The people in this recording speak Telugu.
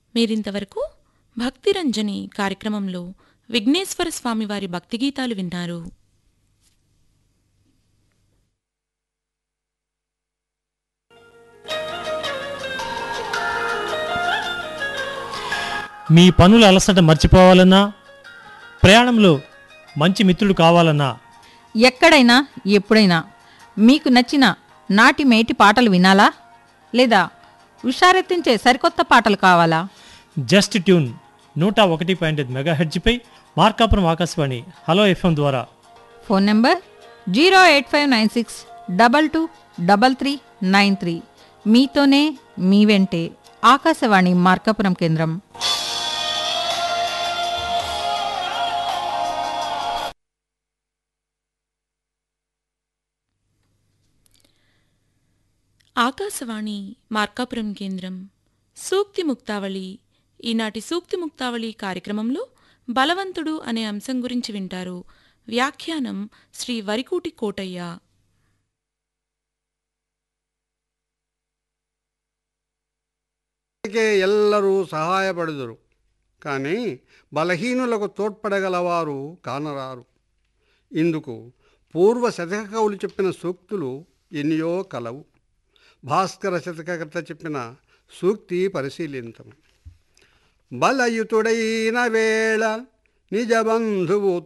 మీరింతవరకు భక్తిరంజని కార్యక్రమంలో విఘ్నేశ్వర స్వామివారి భక్తి గీతాలు విన్నారు మీ పనుల అలసట మర్చిపోవాలన్నా ప్రయాణంలో మంచి మిత్రుడు కావాలన్నా ఎక్కడైనా ఎప్పుడైనా మీకు నచ్చిన నాటి మేటి పాటలు వినాలా లేదా ఉషారెత్తించే సరికొత్త పాటలు కావాలా జస్ట్ ట్యూన్ నూట ఒకటి పాయింట్ ఐదు మెగా హెడ్జ్పై మార్కాపురం ఆకాశవాణి హలో ఎఫ్ఎం ద్వారా phone number zero eight five nine six double two double three nine three మీతోనే మీ వెంటే ఆకాశవాణి మార్కాపురం కేంద్రం ఆకాశవాణి మార్కాపురం కేంద్రం సూక్తి ముక్తావళి ఈనాటి సూక్తి ముక్తావళి కార్యక్రమంలో బలవంతుడు అనే అంశం గురించి వింటారు వ్యాఖ్యానం శ్రీ వరికూటి కోటయ్య కే ఎల్లరూ సహాయపడుదురు కానీ బలహీనులకు తోడ్పడగలవారు కానరారు ఇందుకు పూర్వ శతకవులు చెప్పిన సూక్తులు ఎన్నయో కలవు భాస్కర శతకర్త చెప్పిన సూక్తి పరిశీలించము బలయుతుడైన వేళ నిజ బంధువు